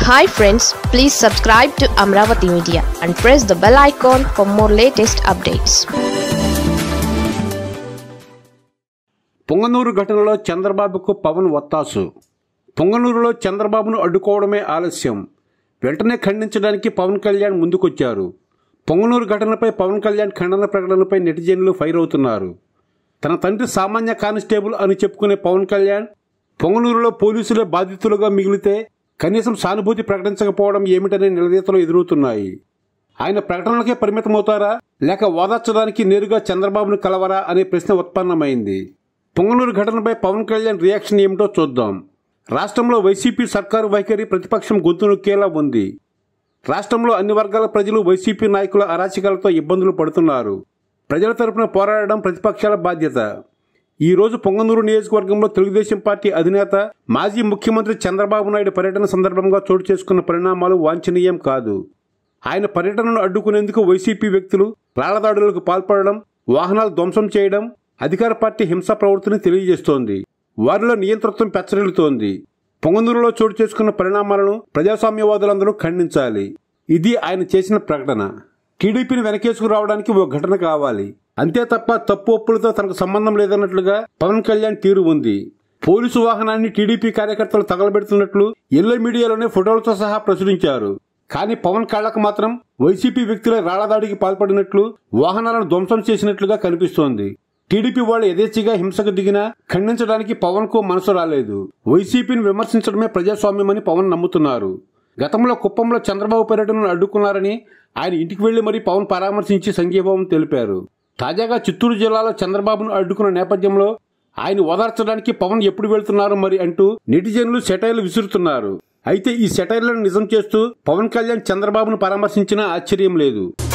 hi friends please subscribe to Amaravati Media and press the bell icon for more latest updates Punganur ఘటనలో చంద్రబాబుకు పవన్ ఒత్తాసు పొంగనూరులో చంద్రబాబును అడ్డుకోవడమే ఆలస్యం వెంటనే ఖండించడానికి పవన్ కళ్యాణ్ ముందుకొచ్చారు పొంగనూరు ఘటనపై పవన్ కళ్యాణ్ ఖండన ప్రకటనపై నెటిజన్లు ఫైర్ అవుతున్నారు తన తండ్రి సామాన్య కానిస్టేబుల్ అని చెప్పుకునే పవన్ కళ్యాణ్ పొంగనూరులో పోలీసులే బాధితులుగా మిగిలితే కనీసం సానుభూతి ప్రకటించకపోవడం ఏమిటనే నిలదీతలు ఎదురవుతున్నాయి ఆయన ప్రకటనలకే పరిమితమవుతారా లేక ఓదార్చడానికి నేరుగా చంద్రబాబును కలవరా అనే ప్రశ్న ఉత్పన్నమైంది పొంగనూరు ఘటనపై పవన్ కళ్యాణ్ రియాక్షన్ ఏమిటో చూద్దాం రాష్ట్రంలో వైసీపీ సర్కారు వైఖరి ప్రతిపక్షం గొంతు నొక్కేలా ఉంది రాష్ట్రంలో అన్ని వర్గాల ప్రజలు వైసీపీ నాయకుల అరాచకాలతో ఇబ్బందులు పడుతున్నారు ప్రజల తరపున పోరాడడం ప్రతిపక్షాల బాధ్యత ఈ రోజు పొంగనూరు నియోజకవర్గంలో తెలుగుదేశం పార్టీ అధినేత మాజీ ముఖ్యమంత్రి చంద్రబాబు నాయుడు పర్యటన సందర్భంగా చోటు చేసుకున్న పరిణామాలు వాంఛనీయం కాదు ఆయన పర్యటనను అడ్డుకునేందుకు వైసీపీ వ్యక్తులు రాళ్లదాడులకు పాల్పడడం వాహనాలు ధ్వంసం చేయడం అధికార పార్టీ హింసా ప్రవృత్తిని తెలియజేస్తోంది వారిలో నియంతృత్వం పెచ్చరిల్లుతోంది పొంగనూరులో చోటు చేసుకున్న పరిణామాలను ప్రజాస్వామ్యవాదులందరూ ఖండించాలి ఇది ఆయన చేసిన ప్రకటన టీడీపీని వెనకేసుకు రావడానికి ఓ ఘటన కావాలి అంతే తప్ప తప్పు ఒప్పులతో తనకు సంబంధం లేదన్నట్లుగా పవన్ కళ్యాణ్ తీరు ఉంది పోలీసు వాహనాన్ని టీడీపీ కార్యకర్తలు తగలబెడుతున్నట్లు ఎల్లో మీడియాలోనే ఫోటోలతో సహా ప్రచురించారు కానీ పవన్ కళ్లకు మాత్రం వైసీపీ వ్యక్తులే రాళ్లదాడికి పాల్పడినట్లు వాహనాలను ధ్వంసం చేసినట్లుగా కనిపిస్తోంది టీడీపీ వాళ్ళు యథేచ్ఛగా హింసకు దిగినా ఖండించడానికి పవన్ కు మనసు రాలేదు వైసీపీని విమర్శించడమే ప్రజాస్వామ్యమని పవన్ నమ్ముతున్నారు గతంలో కుప్పంలో చంద్రబాబు పర్యటనను అడ్డుకున్నారని ఆయన ఇంటికి వెళ్లి మరీ పవన్ పరామర్శించి సంఘీభావం తెలిపారు తాజాగా చిత్తూరు జిల్లాలో చంద్రబాబును అడ్డుకున్న నేపథ్యంలో ఆయన ఓదార్చడానికి పవన్ ఎప్పుడు వెళ్తున్నారు మరి అంటూ నెటిజన్లు సెటైర్లు విసురుతున్నారు అయితే ఈ సెటైర్లను నిజం చేస్తూ పవన్ కళ్యాణ్ చంద్రబాబును పరామర్శించినా ఆశ్చర్యం లేదు